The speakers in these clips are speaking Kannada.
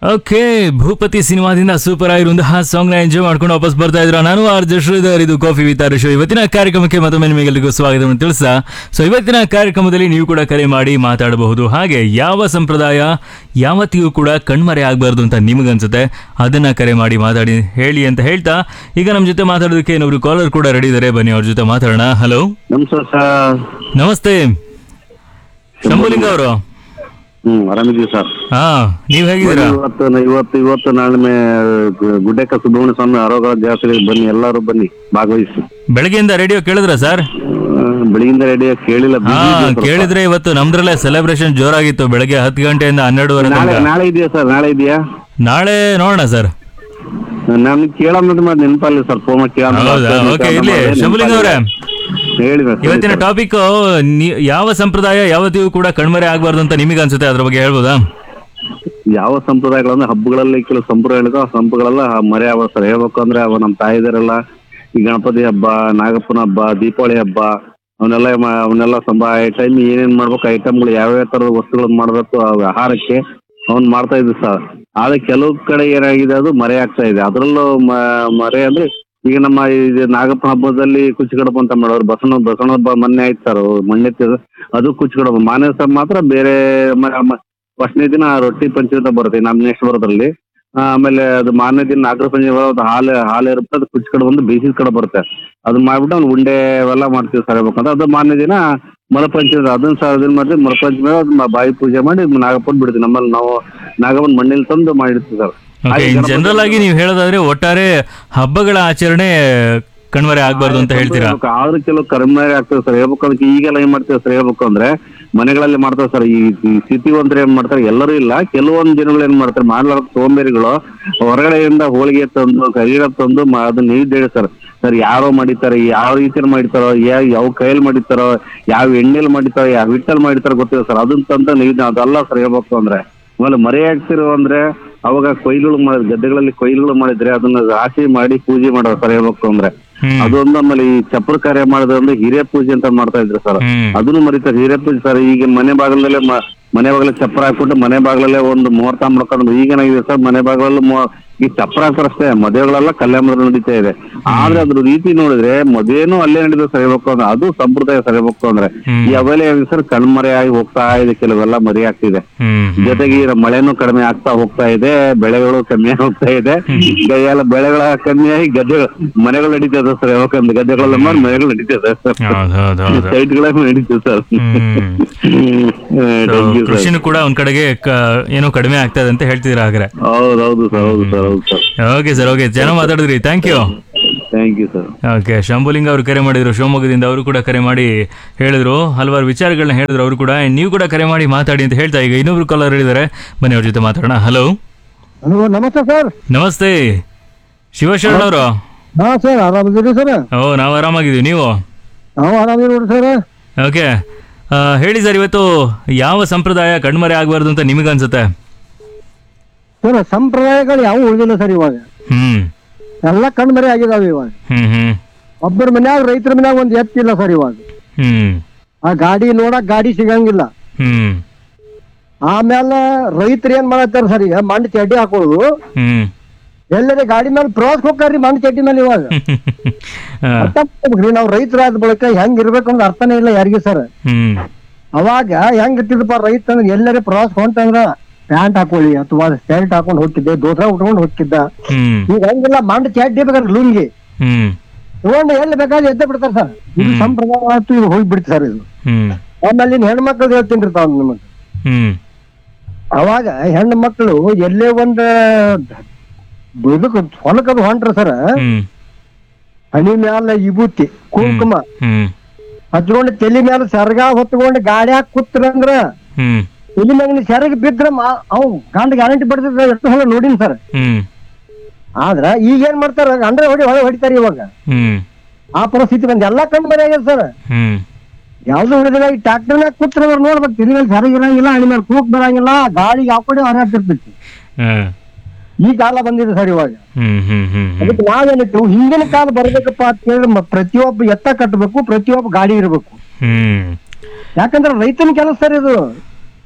ಓಕೆ ಭೂಪತಿ ಸಿನಿಮಾದಿಂದ ಸೂಪರ್ ಆಗಿರುವಂತಹ ಸಾಂಗ್ ನ ಎಂಜಾಯ್ ಮಾಡ್ಕೊಂಡು ವಾಪಸ್ ಬರ್ತಾ ಇದ್ರ ನಾನು ಆರ್ ಶ್ರೀಧರ್ ಇದು ಕಾಫಿ ವಿತ್ ಆರ್ ಶೋ ಇವತ್ತಿನ ಕಾರ್ಯಕ್ರಮಕ್ಕೆ ಮತ್ತೊಮ್ಮೆ ನಿಮಗೆಲ್ಲರಿಗೂ ಸ್ವಾಗತವನ್ನು ತಿಳಿಸ ಸೊ ಇವತ್ತಿನ ಕಾರ್ಯಕ್ರಮದಲ್ಲಿ ನೀವು ಕೂಡ ಕರೆ ಮಾಡಿ ಮಾತಾಡಬಹುದು ಹಾಗೆ ಯಾವ ಸಂಪ್ರದಾಯ ಯಾವತ್ತಿಗೂ ಕೂಡ ಕಣ್ಮರೆ ಆಗಬಾರ್ದು ಅಂತ ನಿಮಗನ್ಸುತ್ತೆ ಅದನ್ನ ಕರೆ ಮಾಡಿ ಮಾತಾಡಿ ಹೇಳಿ ಅಂತ ಹೇಳ್ತಾ ಈಗ ನಮ್ಮ ಜೊತೆ ಮಾತಾಡೋದಕ್ಕೆ ಇನ್ನೊಬ್ರು ಕಾಲರ್ ಕೂಡ ರೆಡಿ ಇದ್ದಾರೆ ಬನ್ನಿ ಅವ್ರ ಜೊತೆ ಮಾತಾಡೋಣ ಹಲೋ ನಮಸ್ಕಾರ ಸರ್ ನಮಸ್ತೆ ಶಂಭುಲಿಂಗ ಅವರು ಹ್ಮ್ ಆರಾಮಿದ್ದೀವಿ ಸರ್ ಹಾ ನೀವ್ ಹೇಗಿದ್ದೀರಾ ಇವತ್ತು ಇವತ್ತು ಇವತ್ತು ನಾಳೆ ಮೇ ಗುಡ್ಡೆಕ್ಕ ಸುಬ್ರಹ್ಮಣ್ಯ ಸ್ವಾಮಿ ಆರೋಗ್ಯ ಜಾತ್ರೆಗೆ ಬನ್ನಿ ಎಲ್ಲರೂ ಬನ್ನಿ ಭಾಗವಹಿಸಿ ಬೆಳಗ್ಗೆಯಿಂದ ರೇಡಿಯೋ ಕೇಳಿದ್ರ ಸರ್ ಆ, ಬೆಳಗಿಂದ ರೆಡಿ ಕೇಳಿಲ್ಲ ಹಾ busy ಇದ್ದೀವಿ ಸ್ವಲ್ಪ. ಕೇಳಿದ್ರೆ ಇವತ್ತು ನಮ್ದ್ರಲ್ಲೇ ಸೆಲೆಬ್ರೇಷನ್ ಜೋರಾಗಿತ್ತು ಬೆಳಗ್ಗೆ ಹತ್ತು ಗಂಟೆಯಿಂದ ಹನ್ನೆರಡುವರೆ ನಾಳೆ ತನಕ ನಾಳೆ ಇದೆಯಾ ಸರ್ ನಾಳೆ ಇದೆಯಾ ನಾಳೆ ನೋಡೋಣ ಸರ್ ನಮ್ಗೆ ಕೇಳೋದ್ ಮಾಡಿ ನೆನಪಲ್ಲ ಸರ್ ಫೋನ್ ಹೌದಾ ಓಕೆ ಇರ್ಲಿ ಶಂಭುಲಿಂಗ ಅವರೇ ಹೇಳಿ ಸರ್, ಸರಿ ಇವತ್ತಿನ ಸರ್. ಟಾಪಿಕ್ ಯಾವ ಸಂಪ್ರದಾಯ ಯಾವತ್ತಿಗೂ ಕೂಡ ಕಣ್ಮರೆ ಆಗ್ಬಾರ್ದು ಅಂತ ನಿಮಗೆ ಅನ್ಸುತ್ತೆ ಅದ್ರ ಬಗ್ಗೆ ಹೇಳ್ಬೋದಾ ಯಾವ ಸಂಪ್ರದಾಯಗಳಂದ್ರೆ ಹಬ್ಬಗಳಲ್ಲಿ ಕೆಲವು ಸಂಪ್ರದಾಯಗಳಿದೆ ಆ ಸಂಪ್ರದಾಯಗಳೆಲ್ಲ ಮರೆ ಆಗ ಸರ್ ಹೇಳ್ಬೇಕು ಅಂದ್ರೆ ಅವ ನಮ್ಮ ತಾಯಿದರೆಲ್ಲ ಈ ಗಣಪತಿ ಹಬ್ಬ ನಾಗಪ್ಪನ ಹಬ್ಬ ದೀಪಾವಳಿ ಹಬ್ಬ ಅವನ್ನೆಲ್ಲ ಮಾ- ಅವನ್ನೆಲ್ಲ ಸಂಭ ಟೈಮ್ ಏನೇನ್ ಮಾಡ್ಬೇಕು ಐಟಮ್ಗಳು ಯಾವ್ಯಾವ ತರದ ವಸ್ತುಗಳನ್ನ ಮಾಡ್ಬೇಕು ಆ ಆಹಾರಕ್ಕೆ ಅವ್ನ್ ಮಾಡ್ತಾ ಇದ್ವಿ ಸರ್ ಆದ್ರೆ ಕೆಲವು ಕಡೆ ಏನಾಗಿದೆ ಅದು ಮರೆ ಆಗ್ತಾ ಇದೆ ಅದ್ರಲ್ಲೂ ಮ- ಮರೆ ಅಂದ್ರೆ ಈಗ ನಮ್ಮ ಇದು ನಾಗಪ್ಪನ ಹಬ್ಬದಲ್ಲಿ ಕುಚ್ಚಿಗಡಬ ಅಂತ ಮಾಡೋರು ಬಸವನ ಬಸವನ ಹಬ್ಬ ಮೊನ್ನೆ ಆಯ್ತು ಸರ್ ಮಣ್ಣೆತ್ತಿ ಅದು ಕುಚ್ಚಿಗಡಬ ಮಾನ್ಯ ಸರ್ ಮಾತ್ರ ಬೇರೆ ಫಸ್ಟ್ನೇ ದಿನ ರೊಟ್ಟಿ ಪಂಚಮಿ ಅಂತ ಬರುತ್ತೆ ನಮ್ಮ ನೆಕ್ಸ್ಟ್ ಬರೋದ್ರಲ್ಲಿ ಆ, ಆಮೇಲೆ ಅದು ಮಾರನೇ ದಿನ ನಾಗರ ಪಂಚಮಿ ಬರೋದು ಹಾಲು ಹಾಲು ಇರುತ್ತೆ ಅದು ಕುಚ್ಚ ಕಡೆ ಬಂದು ಬೇಸಿದ ಕಡೆ ಬರುತ್ತೆ ಅದನ್ನ ಮಾಡ್ಬಿಟ್ಟು ಅವ್ನು ಉಂಡೆ ಅವೆಲ್ಲ ಮಾಡ್ತೀವಿ ಸರ್ ಹೇಳ್ಬೇಕಂತ ಅದು ಮಾರನೇ ದಿನ ಮರಪಂಚಮಿ ಅದನ್ನ ಸಹ ಅದನ್ನ ಮಾಡ್ತೀವಿ ಮರಪಂಚಮಿ ಅದು ಮ- ಬಾಯಿ ಪೂಜೆ ಮಾಡಿ ನಾಗಪ್ಪನ್ ಬಿಡ್ತೀವಿ ನಮ್ಮಲ್ಲಿ ನಾವು ನಾಗಪ್ಪನ ಮಣ್ಣಲ್ಲಿ ತಂದು ಮಾಡಿರ್ತೀವಿ ಸರ್ ಓಕೆ ಇನ್ ಜನರಲ್ ಆಗಿ ನೀವು ಹೇಳೋದಾದ್ರೆ ಒಟ್ಟಾರೆ ಹಬ್ಬಗಳ ಆಚರಣೆ ಕಣ್ಮರೆ ಆಗ್ಬಾರ್ದು ಅಂತ ಹೇಳ್ತೀರಾ ಆದ್ರೂ ಕೆಲವು ಕಡಿಮೆ ಆಗ್ತದೆ ಸರ್ ಹೇಳ್ಬೇಕು ಅದಕ್ಕೆ ಈಗೆಲ್ಲ ಏನ್ ಮಾಡ್ತೇವೆ ಸರ್ ಹೇಳ್ಬೇಕು ಅಂದ್ರೆ ಮನೆಗಳಲ್ಲಿ ಮಾಡ್ತಾರೆ ಸರ್ ಈ ಈ ಸ್ಥಿತಿವಂತರು ಏನ್ ಮಾಡ್ತಾರೆ ಎಲ್ಲರೂ ಇಲ್ಲ ಕೆಲವೊಂದು ಜನಗಳು ಏನ್ ಮಾಡ್ತಾರೆ ಮಾಡ್ಲಾರ್ದ ಸೋಂಬೇರಿಗಳು ಹೊರಗಡೆಯಿಂದ ಹೋಳಿಗೆ ತಂದು ಕರೀರ ತಂದು ಮ- ಅದನ್ನ ನೈವೇದ್ಯ ಸರ್ ಸರ್ ಯಾರೋ ಮಾಡಿರ್ತಾರೆ ಯಾವ ರೀತಿಯಲ್ಲಿ ಮಾಡಿರ್ತಾರೋ ಯಾವ ಯಾವ ಕೈಯಲ್ಲಿ ಮಾಡಿರ್ತಾರೋ ಯಾವ ಎಣ್ಣೆಲಿ ಮಾಡಿರ್ತಾರೋ ಯಾವ ಹಿಟ್ಟಲ್ಲಿ ಮಾಡಿರ್ತಾರೋ ಗೊತ್ತಿಲ್ಲ ಸರ್ ಅದನ್ನ ತಂದು ನೈವೇದ್ಯ ಅದಲ್ಲ ಸರ್ ಹೇಳ್ಬೇಕು ಅಂದ್ರೆ ಆಮೇಲೆ ಮರೆ ಆಗ್ತಿರೋ ಅಂದ್ರೆ ಅವಾಗ ಕೊಯ್ಲುಗಳು ಮಾಡಿ ಗದ್ದೆಗಳಲ್ಲಿ ಕೊಯ್ಲುಗಳು ಮಾಡಿದ್ರೆ ಅದನ್ನ ರಾಶಿ ಮಾಡಿ ಪೂಜೆ ಮಾಡೋರು ಸರ್ ಹೇಳ್ಬೇಕು ಅಂದ್ರೆ ಹ್ಮ್ ಅದೊಂದು ಆಮೇಲೆ ಈ ಚಪ್ರ ಕಾರ್ಯ ಮಾಡೋದಂದ್ರೆ ಹಿರಿಯ ಪೂಜೆ ಅಂತ ಮಾಡ್ತಾ ಇದ್ರು ಸರ್ ಹ್ಮ್ ಅದನ್ನು ಮರಿತಾರೆ ಹಿರಿಯ ಪೂಜೆ ಸರ್ ಈಗ ಮನೆ ಬಾಗಿಲಲ್ಲೇ ಮ- ಮನೆ ಬಾಗಿಲ ಚಪ್ರ ಹಾಕ್ಬಿಟ್ಟು ಮನೆ ಬಾಗಿಲಲ್ಲೇ ಒಂದು ಮುಹೂರ್ತ ಮಾಡ್ಕೊಂಡು ಈಗೇನಾಗಿದೆ ಸರ್ ಮನೆ ಬಾಗಿಲಲ್ಲಿ ಮು- ಈ ಚಪ್ರ ಹಾಕ್ತಾರೆ ಅಷ್ಟೇ ಮದುವೆಗಳೆಲ್ಲ ಕಲ್ಯಾಣ ನಡೀತಾ ಇದೆ ಆದ್ರೆ ಅದ್ರ ರೀತಿ ನೋಡಿದ್ರೆ ಮದುವೆನೂ ಅಲ್ಲೇ ನಡೀತದೆ ಸರ್ ಹೇಳ್ಬೇಕು ಅಂದ್ರೆ ಅದು ಸಂಪ್ರದಾಯ ಸರ್ ಹೇಳ್ಬೇಕು ಅಂದ್ರೆ ಹ್ಮ್. ಈ ಅವೆಲ್ಲ ಏನಿದೆ ಸರ್ ಕಣ್ಮರೆ ಆಗಿ ಹೋಗ್ತಾ ಇದೆ ಕೆಲವೆಲ್ಲ ಮರಿ ಆಗ್ತಿದೆ ಹ್ಮ್ ಜೊತೆಗೆ ಈಗ ಮಳೆನೂ ಕಡಿಮೆ ಆಗ್ತಾ ಹೋಗ್ತಾ ಇದೆ ಬೆಳೆಗಳು ಕಮ್ಮಿ ಹೋಗ್ತಾ ಇದೆ ಈಗ ಎಲ್ಲ ಬೆಳೆಗಳ ಕಮ್ಮಿಯಾಗಿ ಗದ್ದೆಗಳು ಮನೆಗಳು ನಡೀತದೆ ಸರ್ ಯಾಕಂದ್ರೆ ಗದ್ದೆಗಳೆಲ್ಲ ಮಾಡಿ ಮನೆಗಳು ನಡೀತದೆ ಸರ್ ಹೌದು ಹೌದು ಹೌದು ಸೈಟ್ಗಳ ನಡೀತದೆ ಸರ್ ಹ್ಮ್ So, ಕೃಷಿನೂ ಕೂಡ ಒಂದ್ ಕಡೆಗೆ ಕ- ಏನೋ ಕಡಿಮೆ ಆಗ್ತಾ ಇದೆ ಅಂತ ಹೇಳ್ತಿದ್ದೀರಾ ಹಾಗಾದ್ರೆ ಹೌದೌದು ಸರ್ ಹೌದು ಸರ್ ಹೌದು ಸರ್ ಓಕೆ ಸರ್ ಓಕೆ ಚೆನ್ನಾಗಿ ಮಾತಾಡಿದ್ರಿ thank you thank you sir okay Shambhulinga ಅವರು ಕರೆ ಮಾಡಿದ್ರು ಶಿವಮೊಗ್ಗದಿಂದ ಅವರು ಕೂಡ ಕರೆ ಮಾಡಿ ಹೇಳಿದ್ರು ಹಲವಾರು ವಿಚಾರಗಳನ್ನ ಹೇಳಿದ್ರು ಅವರು ಕೂಡ And ನೀವು ಕೂಡ ಕರೆ ಮಾಡಿ ಮಾತಾಡಿ ಅಂತ ಹೇಳ್ತಾ ಈಗ ಇನ್ನೊಬ್ರು ಕಾಲರ್ ಹೇಳಿದ್ದಾರೆ ಬನ್ನಿ ಅವ್ರ ಜೊತೆ ಮಾತಾಡೋಣ ಹಲೋ ಹಲೋ ನಮಸ್ತೆ ಸರ್ ನಮಸ್ತೆ ಶಿವಶರಣ ಅವರು ಹಾ ಸರ್ ಆರಾಮಿದ್ದೀರಿ ಸರ್ ಓ ನಾವು ಆರಾಮಾಗಿದ್ದೀವಿ ನೀವು ನಾವು ಆರಾಮಿದ್ದೀವಿ ನೋಡಿ ಸರ್ ಓಕೆ ಹೇಳಿ ಸರ್ ಇವತ್ತು ಯಾವ ಸಂಪ್ರದಾಯ ಕಣ್ಮರೆ ಆಗಬಾರ್ದು ಅಂತ ನಿಮಗನ್ಸುತ್ತೆ ಸರ್ ಸಂಪ್ರದಾಯಗಳು ಯಾವ ಉಳಿದಿಲ್ಲ ಸರ್ ಇವಾಗ ಹ್ಮ್ ಎಲ್ಲ ಕಣ್ಮರೆ ಆಗಿದಾವೆ ಇವಾಗ ಹ್ಮ್ ಹ್ಮ್ ಒಬ್ಬರ ಮನ್ಯಾಗ ರೈತರ ಮನ್ಯಾಗ ಒಂದು ಎತ್ತಿಲ್ಲ ಸರ್ ಇವಾಗ ಹ್ಮ್ ಆ ಗಾಡಿ ನೋಡಕ್ ಗಾಡಿ ಸಿಗಂಗಿಲ್ಲ ಹ್ಮ್ ಆಮೇಲೆ ರೈತರು ಏನ್ ಮಾಡತ್ತಾರ ಸರ್ ಈಗ ಮಣ್ಣು ಚಡ್ಡಿ ಹಾಕೊಳ್ಳೋದು ಹ್ಮ್ ಎಲ್ಲರೇ ಗಾಡಿ ಮೇಲೆ ಪ್ರವಾಸಕ್ಕೆ ಹೋಗ್ತಾರ್ರಿ ಮಣ್ಣು ಚಡ್ಡಿ ಮೇಲೆ ಇವಾಗ ಆ, ಅರ್ಥ ಮಾಡ್ಬೇಕ್ರಿ ನಾವು ರೈತರಾದ ಬಳಿಕ ಹೆಂಗ್ ಇರ್ಬೇಕು ಅನ್ನೋದು ಅರ್ಥನೇ ಇಲ್ಲ ಯಾರಿಗೆ ಸರ್ ಹ್ಮ್ ಅವಾಗ ಹೆಂಗ್ ಇರ್ತಿದ್ದಪ್ಪ ರೈತ ಅಂದ್ರೆ ಎಲ್ಲರೇ ಪ್ರವಾಸ ಹೊಂಟಂದ್ರ ಪ್ಯಾಂಟ್ ಹಾಕೊಳ್ಳಿ ಅಥವಾ ಶರ್ಟ್ ಹಾಕೊಂಡು ಹೋಗ್ತಿದ್ದೆ ದೋತ್ರ ಉಟ್ಕೊಂಡು ಹೋಗ್ತಿದ್ದ ಹ್ಮ್ ಈಗ ಹಂಗಿಲ್ಲ ಮಂಡ ಚಡ್ಡಿ ಬೇಕಾದ್ರೆ ಲುಂಗಿ ಹ್ಮ್ ತಗೊಂಡು ಎಲ್ಲಿ ಬೇಕಾದ್ರೆ ಎದ್ದೆ ಬಿಡ್ತಾರೆ ಸರ್ ಇದು ಸಂಪ್ರದಾಯ ಆಯ್ತು ಇದು ಹೋಗಿ ಬಿಡ್ತು ಸರ್ ಇದು ಹ್ಮ್ ಆಮೇಲೆ ಇನ್ ಹೆಣ್ಮಕ್ಳು ಹೇಳ್ತೀನಿ ರೀ ತಾವ್ ನಿಮಗೆ ಹ್ಮ್ ಅವಾಗ ಹೆಣ್ಣು ಮಕ್ಕಳು ಎಲ್ಲೇ ಒಂದ್ ಇದಕ್ಕೆ ಹೊಲಕ್ಕದು ಹೊಂಟ್ರ ಸರ್ ಹ್ಮ್ ಹನಿ ಮ್ಯಾಲ ವಿಭೂತಿ ಕುಂಕುಮ ಹ್ಮ್ ಹಚ್ಕೊಂಡು ತಲೆ ಮ್ಯಾಲ ಸೆರಗ ಹೊತ್ಕೊಂಡು ಗಾಡ್ಯಾಗ ಕೂತ್ರಂದ್ರ ಹ್ಮ್ ತಲೆ ಮ್ಯಾಗಿನ ಸೆರಗ ಬಿದ್ರ ಮಾ- ಅವ್ ಗಂಡ ಗ್ಯಾರಂಟಿ ಬಡ್ದಿದ್ರ ಎಷ್ಟು ಹೊಲ ನೋಡಿನ್ ಸರ್ ಹ್ಮ್ ಆದ್ರ ಈಗ ಏನ್ ಮಾಡ್ತಾರ ಅಂದ್ರೆ ಹೊಡಿ ಹೊಳೆ ಹೊಡಿತಾರ ಇವಾಗ ಹ್ಮ್ ಆ ಪರಿಸ್ಥಿತಿ ಬಂದ್ ಎಲ್ಲಾ ಕಣ್ ಮನೆ ಆಗ್ಯದ ಸರ್ ಹ್ಮ್ ಯಾವ್ದು ಹಿಡಿದಿಲ್ಲ ಈ ಟ್ರ್ಯಾಕ್ಟರ್ನಾಗ ಕೂತ್ರ ನೋಡ್ಬೇಕು ತಿರುಗಿ ಮೇಲೆ ಸೆರಗ್ ಇರಂಗಿಲ್ಲ ಹಣಿ ಮೇಲೆ ಕೂಕ್ ಬರಂಗಿಲ್ಲ ಗಾಳಿಗೆ ಹಾಕೊಂಡೆ ಹೊರಟಿರ್ತೈತಿ ಆ, ಈ ಕಾಲ ಬಂದಿದೆ ಸರ್ ಇವಾಗ ಹ್ಮ್ ಹ್ಮ್ ಹ್ಮ್ ಹ್ಮ್ ಅದಕ್ಕೆ ನಾವೇನಿತ್ತು ಹಿಂದಿನ ಕಾಲ ಬರ್ಬೇಕಪ್ಪ ಅಂತ ಹೇಳಿ ಮ- ಪ್ರತಿಯೊಬ್ಬ ಎತ್ತ ಕಟ್ಟಬೇಕು ಪ್ರತಿಯೊಬ್ಬ ಗಾಡಿ ಇರಬೇಕು ಹ್ಮ್ ಯಾಕಂದ್ರೆ ರೈತನ ಕೆಲಸ ಸರ್ ಇದು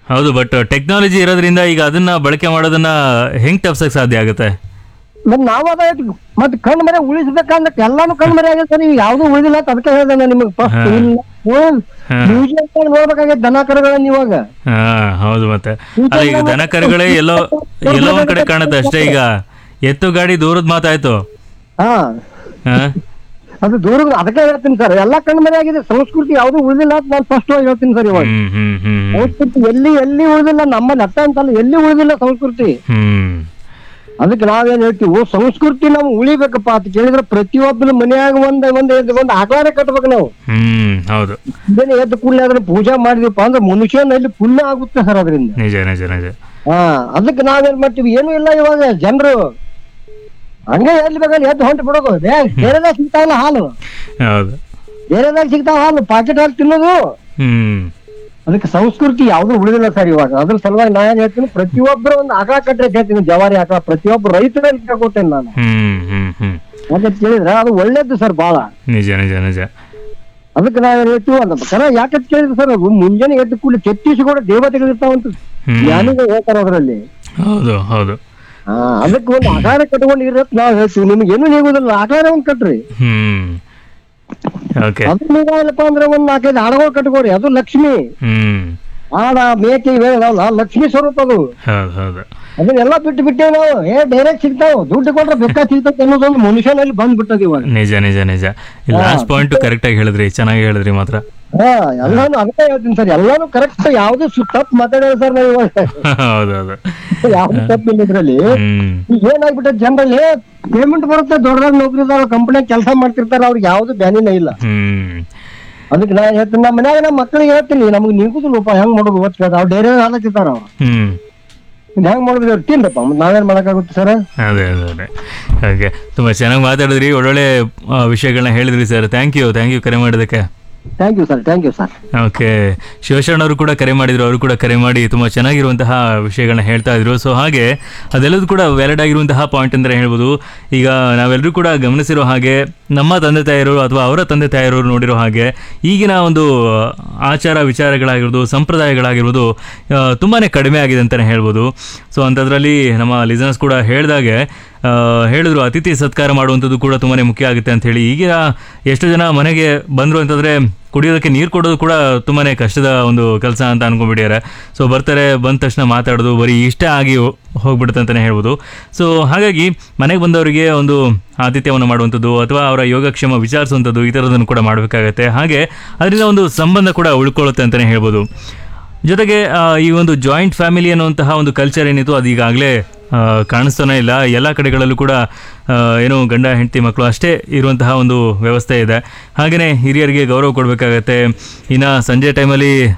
ಹೌದು ಬಟ್ ಟೆಕ್ನಾಲಜಿ ಇರೋದ್ರಿಂದ ಈಗ ಅದನ್ನ ಬಳಕೆ ಮಾಡೋದನ್ನ ಹೆಂಗ್ ತಪ್ಸಕ್ ಸಾಧ್ಯ ಆಗುತ್ತೆ ಮತ್ ನಾವ್ ಅದ ಮತ್ ಕಣ್ ಮರೆ ಉಳಿಸ್ಬೇಕಂದ್ರೆ ಎಲ್ಲಾನು ಕಣ್ ಮರೆ ಆಗೈತೆ ಸರ್ ಈಗ ಯಾವ್ದು ಉಳಿದಿಲ್ಲ ಅಂತ ಅದಕ್ಕೆ ಹೇಳ್ದೆ ನಿಮಗೆ ಫಸ್ಟ್ ಹಾ. ಮ್ಯೂಸಿಯಂ ನೋಡ್ಬೇಕಾಗೈತೆ ದನ ಕರುಗಳನ್ನ ಇವಾಗ ಹಾ ಹೌದು ಮತ್ತೆ ಅಲ್ಲ ಈಗ ದನ ಕರುಗಳೇ ಎಲ್ಲೋ ಎಲ್ಲೋ ಒಂದ್ ಕಡೆ ಕಾಣುತ್ತೆ ಅಷ್ಟೇ ಈಗ ಎತ್ತು ಗಾಡಿ ದೂರದ ಮಾತಾಯ್ತು ಹಾ ಹಾ ಅದು ದೂರ ಅದಕ್ಕೆ ಹೇಳ್ತೀನಿ ಸರ್ ಎಲ್ಲಾ ಕಣ್ ಮರೆ ಆಗಿದೆ ಸಂಸ್ಕೃತಿ ಯಾವ್ದು ಉಳಿದಿಲ್ಲ ಅಂತ ನಾನು ಫಸ್ಟ್ ಹೇಳ್ತೀನಿ ಸರ್ ಇವಾಗ ಹ್ಮ್ ಹ್ಮ್ ಹ್ಮ್ ಹ್ಮ್ ಸಂಸ್ಕೃತಿ ಎಲ್ಲಿ ಎಲ್ಲಿ ಉಳಿದಿಲ್ಲ ನಮ್ಮಲ್ಲಿ ಅಟ್ಟ ಅಂತಲ್ಲ ಎಲ್ಲಿ ಉಳಿದಿಲ್ಲ ಸಂಸ್ಕೃತಿ ಹ್ಮ್ ಅದಕ್ಕೆ ನಾವೇನ್ ಹೇಳ್ತೀವಿ ಸಂಸ್ಕೃತಿ ನಾವು ಉಳಿಬೇಕಪ್ಪ ಅಂತ ಕೇಳಿದ್ರೆ ಪ್ರತಿಯೊಬ್ಬನ ಮನ್ಯಾಗ ಒಂದ್ ಒಂದ್ ಒಂದ್ ಆಕಾರ ಕಟ್ಬೇಕು ನಾವು ಹ್ಮ್ ಹೌದು ಇದೇನೆ ಎದ್ದು ಕೂಡಲೇ ಅದ್ರ ಪೂಜೆ ಮಾಡಿದ್ವಿಪ್ಪ ಅಂದ್ರೆ ಮನುಷ್ಯನಲ್ಲಿ ಪುಣ್ಯ ಆಗುತ್ತೆ ಸರ್ ಅದರಿಂದ ನಿಜ ನಿಜ ನಿಜ ಹಾ ಅದಕ್ಕೆ ನಾವೇನ್ ಮಾಡ್ತೀವಿ ಏನು ಇಲ್ಲ ಇವಾಗ ಜನರು ಹಂಗೆ ಎಲ್ಲಿ ಬೇಕಲ್ಲಿ ಎದ್ದು ಹೊಂಟು ಬಿಡೋದು ಬೇ ಬೇರೆದಾಗ ಸಿಗ್ತಾವಲ್ಲ ಹಾಲು ಹೌದು ಬೇರೆದಾಗ ಸಿಗ್ತಾವ ಹಾಲು ಪಾಕೆಟ್ ಹಾಲು ತಿನ್ನೋದು ಹ್ಮ್ ಅದಕ್ಕೆ ಸಂಸ್ಕೃತಿ ಯಾವ್ದು ಉಳಿದಿಲ್ಲ ಸರ್ ಇವಾಗ ಅದ್ರ ಸಲುವಾಗಿ ನಾ ಏನ್ ಹೇಳ್ತೀನಿ ಪ್ರತಿಯೊಬ್ಬರು ಒಂದು ಆಕಳ ಕಟ್ಟರೆ ಹೇಳ್ತೀನಿ ಜವಾರಿ ಆಕಳ ಪ್ರತಿಯೊಬ್ಬರು ರೈತರಲ್ಲಿ ಕೇಳ್ಕೊತೇನೆ ನಾನು ಹ್ಮ್ ಹ್ಮ್ ಹ್ಮ್ ಯಾಕೆ ಕೇಳಿದ್ರೆ ಅದು ಒಳ್ಳೇದು ಸರ್ ಬಾಳ ನಿಜ ನಿಜ ನಿಜ ಅದಕ್ಕೆ ನಾವೇನ್ ಹೇಳ್ತೀವಿ ಅಂತ ಕರ ಯಾಕಂತ ಕೇಳಿದ್ರೆ ಸರ್ ಅದು ಮುಂಜಾನೆ ಎದ್ದು ಕೂಡಲೇ ಛತ್ತೀಸ್ಗಢ ದೇವತೆಗಳು ಇರ್ತಾವಂತ ಹ್ಮ್. ಜ್ಞಾನಿಗಳು ಹೇಳ್ತಾರ ಅದ್ರಲ್ಲಿ ಹೌದು ಹೌದು ಹಾ ಅದಕ್ಕೆ ಒಂದು ಆಕಾರ ಕಟ್ಕೊಂಡು ಇರತ್ ನಾವ್ ಹೇಳ್ತೀವಿ ನಿಮ್ಗೆ ಏನು ನೀಗುದಿಲ್ಲ ಆಕಾರ ಒಂದ್ ಕಟ್ರಿ ಹ್ಮ್ ಓಕೆ ಅದು ನೀಗಾಗಲ್ಲಪ್ಪ ಅಂದ್ರೆ ಒಂದ್ ನಾಲ್ಕೈದು ಆಡಗಳು ಕಟ್ಕೋರಿ ಅದು ಲಕ್ಷ್ಮಿ ಹ್ಮ್ ಆಡ ಮೇಕೆ ಇವೆಲ್ಲ ಲಕ್ಷ್ಮಿ ಸ್ವರೂಪ ಅದು ಹೌದು ಹೌದು ಅದನ್ನೆಲ್ಲ ಬಿಟ್ಟು ಬಿಟ್ಟೇವ್ ನಾವು ಏ ಡೈರೆಕ್ಟ್ ಸಿಗ್ತಾವ ದುಡ್ಡು ಕೊಟ್ರೆ ಬೇಕಾ ಸಿಗ್ತೈತೆ ಅನ್ನೋದೊಂದು ಮನುಷ್ಯನಲ್ಲಿ ಬಂದ್ಬಿಟ್ಟದ ಇವಾಗ ನಿಜ ನಿಜ ನಿಜ ಲಾಸ್ಟ್ ಪಾಯಿಂಟ್ ಕರೆಕ್ಟ್ ಆಗಿ ಹೇಳಿದ್ರಿ ಚೆನ್ನಾಗಿ ಹೇಳಿದ್ರಿ ಮಾತ್ರ ಹಾ ಎಲ್ಲಾನು ಅದಕ್ಕೆ ಹೇಳ್ತೀನಿ ಸರ್ ಎಲ್ಲಾನು ಕರೆಕ್ಟ್ ಯಾವ್ದು ತಪ್ಪು ಮಾತಾಡಿಲ್ಲ ಸರ್ ನಾವು ಇವಾಗ ಹೌದು ಹೌದು ಯಾವ್ದು ತಪ್ಪಿಲ್ಲ ಇದ್ರಲ್ಲಿ ಹ್ಮ್ ಈಗ ಏನಾಗ್ಬಿಟ್ಟೆ ಜನರಲ್ಲಿ ಪೇಮೆಂಟ್ ಬರುತ್ತೆ ದೊಡ್ಡದಾದ ನೌಕರಿದಾರ ಕಂಪನಿಯಾಗ ಕೆಲಸ ಮಾಡ್ತಿರ್ತಾರ ಅವ್ರಿಗೆ ಯಾವ್ದು ಬ್ಯಾನಿನೇ ಇಲ್ಲ ಹ್ಮ್ ಅದಕ್ಕೆ ನಾ ಹೇಳ್ತೀನಿ ನಮ್ಮ ಮನ್ಯಾಗ ನಮ್ಮ ಮಕ್ಕಳಿಗೆ ಹೇಳ್ತೀನಿ ನಮ್ಗೆ ನಿಗುದಿಲ್ಲಪ್ಪ ಹೆಂಗ್ ಮಾಡೋದು ಓದ್ತಾರೆ ಅವ್ರು ಡೈರಿ ಹಾಲತ್ತಿರ್ತಾರ ಅವ್ರು ಹ್ಮ್ ಇದ್ ಹೆಂಗ್ ಮಾಡೋದು ಇರ್ತೀನಪ್ಪ ಮತ್ತೆ ನಾವೇನ್ ಮಾಡಕ್ಕಾಗುತ್ತೆ ಸರ್ ಅದೇ ಅದೇ ಅದೇ ಓಕೆ ತುಂಬ ಚೆನ್ನಾಗಿ ಮಾತಾಡಿದ್ರಿ ಒಳ್ಳೊಳ್ಳೆ ಆ, ವಿಷಯಗಳನ್ನ ಹೇಳಿದ್ರಿ sir thank you thank you ಕರೆ ಮಾಡೋದಕ್ಕೆ thank you sir thank you sir okay Shivasharana ಅವರು ಕೂಡ ಕರೆ ಮಾಡಿದ್ರು ಅವರು ಕೂಡ ಕರೆ ಮಾಡಿ ತುಂಬ ಚೆನ್ನಾಗಿರುವಂತಹ ವಿಷಯಗಳನ್ನ ಹೇಳ್ತಾ ಇದ್ರು ಸೊ ಹಾಗೆ ಅದೆಲ್ಲದೂ ಕೂಡ ವ್ಯಾಲಿಡ್ ಆಗಿರುವಂತಹ ಪಾಯಿಂಟ್ ಅಂತಲೇ ಹೇಳ್ಬೋದು ಈಗ ನಾವೆಲ್ಲರೂ ಕೂಡ ಗಮನಿಸಿರೋ ಹಾಗೆ ನಮ್ಮ ತಂದೆ ತಾಯಿಯರು ಅಥವಾ ಅವರ ತಂದೆ ತಾಯಿಯರು ನೋಡಿರೋ ಹಾಗೆ ಈಗಿನ ಒಂದು ಆಚಾರ ವಿಚಾರಗಳಾಗಿರ್ಬೋದು ಸಂಪ್ರದಾಯಗಳಾಗಿರ್ಬೋದು ಆ, ತುಂಬಾನೇ ಕಡಿಮೆ ಆಗಿದೆ ಅಂತಲೇ ಹೇಳ್ಬೋದು ಸೊ ಅಂಥದ್ರಲ್ಲಿ ನಮ್ಮ ಲಿಸನರ್ಸ್ ಕೂಡ ಹೇಳಿದಾಗೆ ಆ, ಹೇಳಿದ್ರು ಅತಿಥಿ ಸತ್ಕಾರ ಮಾಡುವಂಥದ್ದು ಕೂಡ ತುಂಬಾ ಮುಖ್ಯ ಆಗುತ್ತೆ ಅಂತ ಹೇಳಿ ಈಗಿನ ಎಷ್ಟು ಜನ ಮನೆಗೆ ಬಂದರು ಅಂತಂದರೆ ಕುಡಿಯೋದಕ್ಕೆ ನೀರು ಕೊಡೋದು ಕೂಡ ತುಂಬಾ ಕಷ್ಟದ ಒಂದು ಕೆಲಸ ಅಂತ ಅನ್ಕೊಂಡ್ಬಿಟ್ಟಿದ್ದಾರೆ ಸೊ ಬರ್ತಾರೆ ಬಂದ ತಕ್ಷಣ ಮಾತಾಡೋದು ಬರೀ ಇಷ್ಟ ಆಗಿ ಹೋ- ಹೋಗ್ಬಿಡುತ್ತೆ ಅಂತಲೇ ಹೇಳ್ಬೋದು ಸೊ ಹಾಗಾಗಿ ಮನೆಗೆ ಬಂದವರಿಗೆ ಒಂದು ಆತಿಥ್ಯವನ್ನು ಮಾಡುವಂಥದ್ದು ಅಥವಾ ಅವರ ಯೋಗಕ್ಷೇಮ ವಿಚಾರಿಸುವಂಥದ್ದು ಈ ಥರದನ್ನು ಕೂಡ ಮಾಡಬೇಕಾಗತ್ತೆ ಹಾಗೆ ಅದರಿಂದ ಒಂದು ಸಂಬಂಧ ಕೂಡ ಉಳ್ಕೊಳ್ಳುತ್ತೆ ಅಂತಲೇ ಹೇಳ್ಬೋದು ಜೊತೆಗೆ ಆ, ಈ ಒಂದು ಜಾಯಿಂಟ್ ಫ್ಯಾಮಿಲಿ ಅನ್ನುವಂತಹ ಒಂದು ಕಲ್ಚರ್ ಏನಿತ್ತು ಅದು ಈಗಾಗಲೇ ಕಾಣಿಸ್ತಾನೆ ಇಲ್ಲ ಎಲ್ಲ ಕಡೆಗಳಲ್ಲೂ ಕೂಡ ಆ, ಏನು ಗಂಡ ಹೆಂಡತಿ ಮಕ್ಕಳು ಅಷ್ಟೇ ಇರುವಂತಹ ಒಂದು ವ್ಯವಸ್ಥೆ ಇದೆ ಹಾಗೆಯೇ ಹಿರಿಯರಿಗೆ ಗೌರವ ಕೊಡಬೇಕಾಗತ್ತೆ ಇನ್ನು ಸಂಜೆ ಟೈಮಲ್ಲಿ